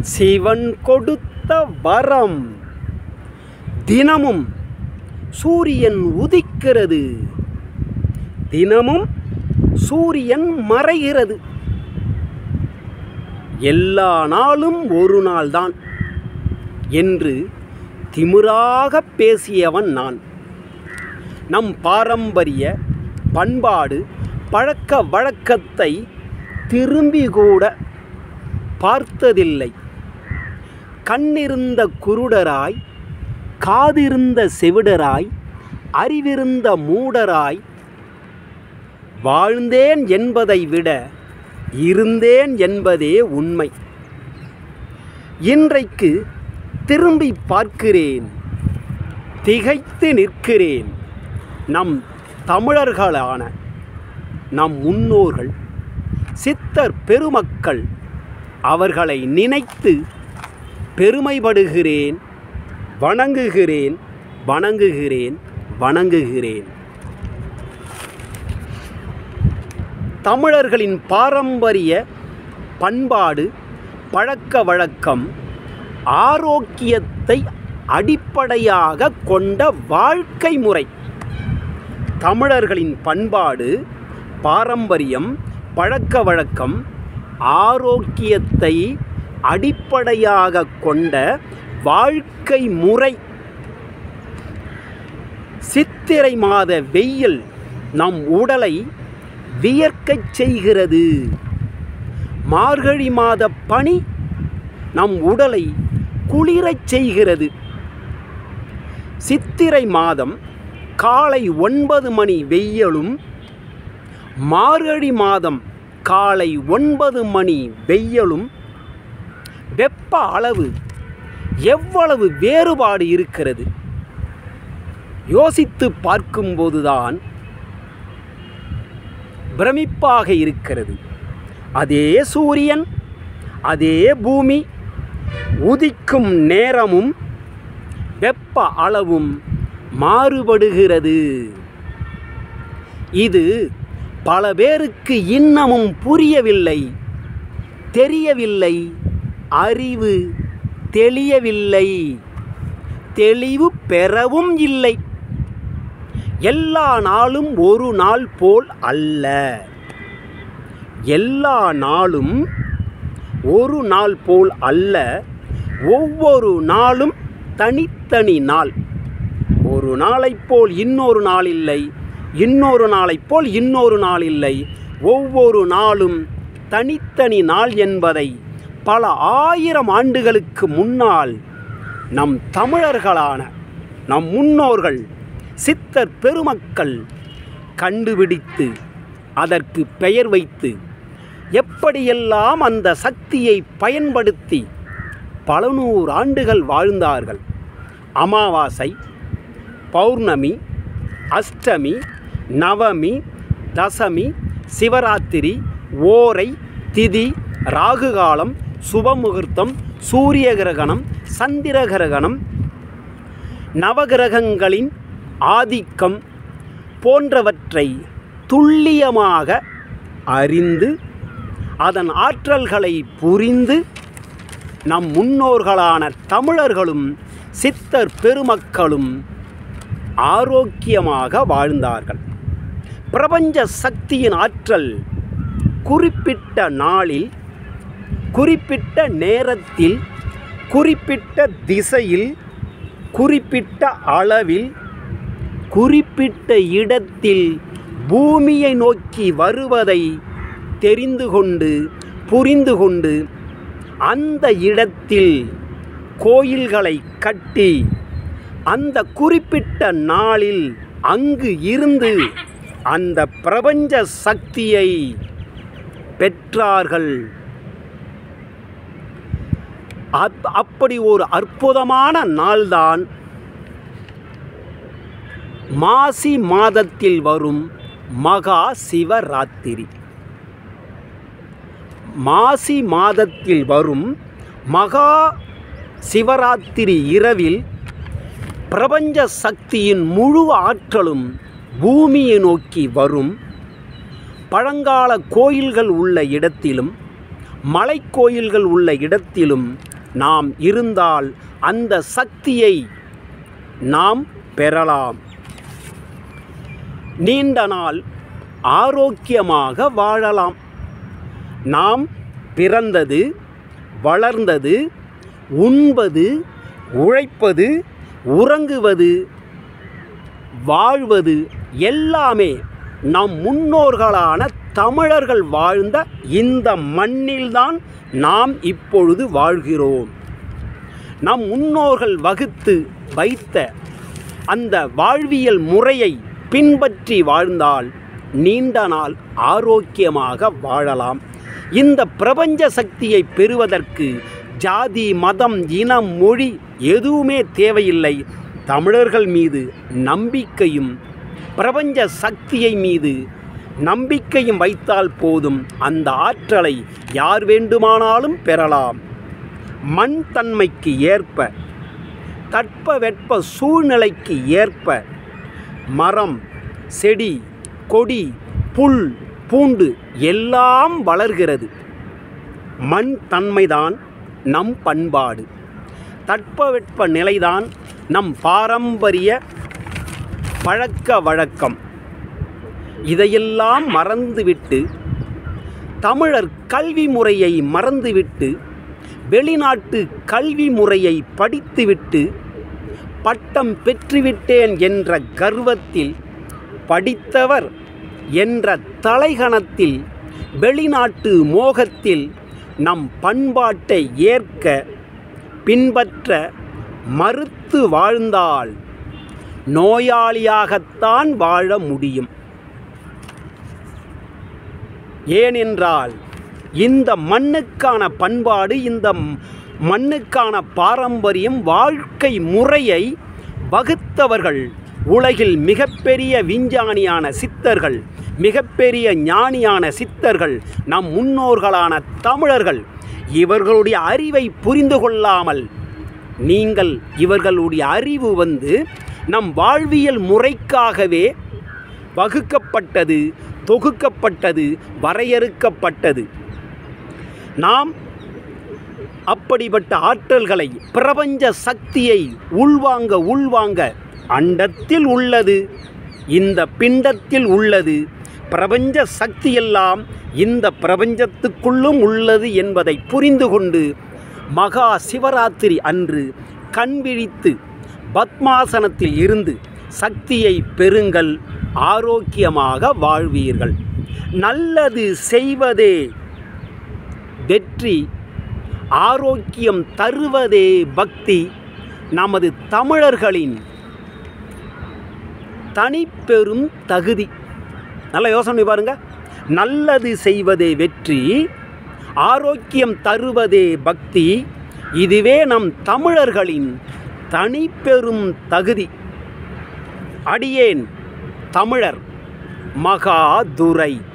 சிவன் கொடுத்த வரம் தினமும் சூரியன் உதிக்கிறது தினமும் சூரியன் மறைகிறது எல்லா நாளும் ஒரு நாள்தான் என்று திமிராக பேசியவன் நான் நம் பாரம்பரிய பண்பாடு பழக்க வழக்கத்தை திரும்பி கூட பார்த்ததில்லை கண்ணிருந்த குருடராய் காதிருந்த செவிடராய் அறிவிருந்த மூடராய் வாழ்ந்தேன் என்பதை விட இருந்தேன் என்பதே உண்மை இன்றைக்கு திரும்பி பார்க்கிறேன் திகைத்து நிற்கிறேன் நம் தமிழர்களான நம் முன்னோர்கள் சித்தர் பெருமக்கள் அவர்களை நினைத்து பெருமைப்படுகிறேன் வணங்குகிறேன் வணங்குகிறேன் வணங்குகிறேன் தமிழர்களின் பாரம்பரிய பண்பாடு பழக்க வழக்கம் ஆரோக்கியத்தை அடிப்படையாக கொண்ட வாழ்க்கை முறை தமிழர்களின் பண்பாடு பாரம்பரியம் பழக்க வழக்கம் ஆரோக்கியத்தை அடிப்படையாக கொண்ட வாழ்க்கை முறை சித்திரை மாத வெயில் நம் உடலை வியர்க்கச் செய்கிறது மார்கழி மாத பனி நம் உடலை குளிரச் செய்கிறது சித்திரை மாதம் காலை ஒன்பது மணி வெயிலும் மார்கழி மாதம் காலை ஒன்பது மணி வெயிலும் வெப்ப அளவு எவ்வளவு வேறுபாடு இருக்கிறது யோசித்து பார்க்கும்போதுதான் பிரமிப்பாக இருக்கிறது அதே சூரியன் அதே பூமி உதிக்கும் நேரமும் வெப்ப அளவும் மாறுபடுகிறது இது பல பேருக்கு இன்னமும் புரியவில்லை தெரியவில்லை அறிவு தெளியவில்லை தெளிவு பெறவும் இல்லை எல்லா நாளும் ஒரு நாள் போல் அல்ல எல்லா நாளும் ஒரு நாள் போல் அல்ல ஒவ்வொரு நாளும் தனித்தனி நாள் ஒரு நாளைப் போல் இன்னொரு நாள் இல்லை இன்னொரு நாளைப் போல் இன்னொரு நாள் இல்லை ஒவ்வொரு நாளும் தனித்தனி நாள் என்பதை பல ஆயிரம் ஆண்டுகளுக்கு முன்னால் நம் தமிழர்களான நம் முன்னோர்கள் சித்தர் பெருமக்கள் கண்டுபிடித்து அதற்கு பெயர் வைத்து எப்படியெல்லாம் அந்த சக்தியை பயன்படுத்தி பல நூறு ஆண்டுகள் வாழ்ந்தார்கள் அமாவாசை பௌர்ணமி அஷ்டமி நவமி தசமி சிவராத்திரி ஓரை திதி ராகுகாலம் சுபமுகூர்த்தம் சூரிய கிரகணம் சந்திர கிரகணம் நவகிரகங்களின் ஆதிக்கம் போன்றவற்றை துல்லியமாக அறிந்து அதன் ஆற்றல்களை புரிந்து நம் முன்னோர்களான தமிழர்களும் சித்தர் பெருமக்களும் ஆரோக்கியமாக வாழ்ந்தார்கள் பிரபஞ்ச சக்தியின் ஆற்றல் குறிப்பிட்ட நாளில் குறிப்பிட்ட நேரத்தில் குறிப்பிட்ட திசையில் குறிப்பிட்ட அளவில் குறிப்பிட்ட இடத்தில் பூமியை நோக்கி வருவதை தெரிந்து கொண்டு புரிந்து கொண்டு அந்த இடத்தில் கோயில்களை கட்டி அந்த குறிப்பிட்ட நாளில் அங்கு இருந்து அந்த பிரபஞ்ச சக்தியை பெற்றார்கள் அப் அப்படி ஒரு அற்புதமான நாள்தான் மாசி மாதத்தில் வரும் மகா சிவராத்திரி மாசி மாதத்தில் வரும் மகா சிவராத்திரி இரவில் பிரபஞ்ச சக்தியின் முழு ஆற்றலும் பூமியை நோக்கி வரும் பழங்கால கோயில்கள் உள்ள இடத்திலும் மலைக்கோயில்கள் உள்ள இடத்திலும் நாம் இருந்தால் அந்த சக்தியை நாம் பெறலாம் நீண்ட நாள் ஆரோக்கியமாக வாழலாம் நாம் பிறந்தது வளர்ந்தது உண்பது உழைப்பது உறங்குவது வாழ்வது எல்லாமே நம் முன்னோர்களான தமிழர்கள் வாழ்ந்த இந்த மண்ணில்தான் நாம் இப்பொழுது வாழ்கிறோம் நம் முன்னோர்கள் வகுத்து வைத்த அந்த வாழ்வியல் முறையை பின்பற்றி வாழ்ந்தால் நீண்ட நாள் ஆரோக்கியமாக வாழலாம் இந்த பிரபஞ்ச சக்தியை பெறுவதற்கு ஜாதி மதம் இனம் மொழி எதுவுமே தேவையில்லை தமிழர்கள் மீது நம்பிக்கையும் பிரபஞ்ச சக்தியை மீது நம்பிக்கையும் வைத்தால் போதும் அந்த ஆற்றலை யார் வேண்டுமானாலும் பெறலாம் மண் தன்மைக்கு ஏற்ப தட்பவெட்ப சூழ்நிலைக்கு ஏற்ப மரம் செடி கொடி புல் பூண்டு எல்லாம் வளர்கிறது மண் தன்மைதான் நம் பண்பாடு தட்பவெட்ப நிலைதான் நம் பாரம்பரிய பழக்க வழக்கம் இதையெல்லாம் மறந்துவிட்டு தமிழர் கல்வி முறையை மறந்துவிட்டு வெளிநாட்டு கல்வி முறையை படித்துவிட்டு பட்டம் பெற்றுவிட்டேன் என்ற கர்வத்தில் படித்தவர் என்ற தலைகணத்தில் வெளிநாட்டு மோகத்தில் நம் பண்பாட்டை ஏற்க பின்பற்ற மறுத்து வாழ்ந்தால் நோயாளியாகத்தான் வாழ முடியும் ஏனென்றால் இந்த மண்ணுக்கான பண்பாடு இந்த மண்ணுக்கான பாரம்பரியம் வாழ்க்கை முறையை வகுத்தவர்கள் உலகில் மிகப்பெரிய விஞ்ஞானியான சித்தர்கள் மிகப்பெரிய ஞானியான சித்தர்கள் நம் முன்னோர்களான தமிழர்கள் இவர்களுடைய அறிவை புரிந்து கொள்ளாமல் நீங்கள் இவர்களுடைய அறிவு வந்து நம் வாழ்வியல் முறைக்காகவே வகுக்கப்பட்டது தொகுக்கப்பட்டது வரையறுக்கப்பட்டது நாம் அப்படிப்பட்ட ஆற்றல்களை பிரபஞ்ச சக்தியை உள்வாங்க உள்வாங்க அண்டத்தில் உள்ளது இந்த பிண்டத்தில் உள்ளது பிரபஞ்ச சக்தியெல்லாம் இந்த பிரபஞ்சத்துக்குள்ளும் உள்ளது என்பதை புரிந்து கொண்டு மகா சிவராத்திரி அன்று கண் விழித்து பத்மாசனத்தில் இருந்து சக்தியை பெறுங்கள் ஆரோக்கியமாக வாழ்வீர்கள் நல்லது செய்வதே வெற்றி ஆரோக்கியம் தருவதே பக்தி நமது தமிழர்களின் தனிப்பெரும் தகுதி நல்ல யோசனை பாருங்க நல்லது செய்வதே வெற்றி ஆரோக்கியம் தருவதே பக்தி இதுவே நம் தமிழர்களின் தனிப்பெரும் தகுதி அடியேன் தமிழர் மகாதுரை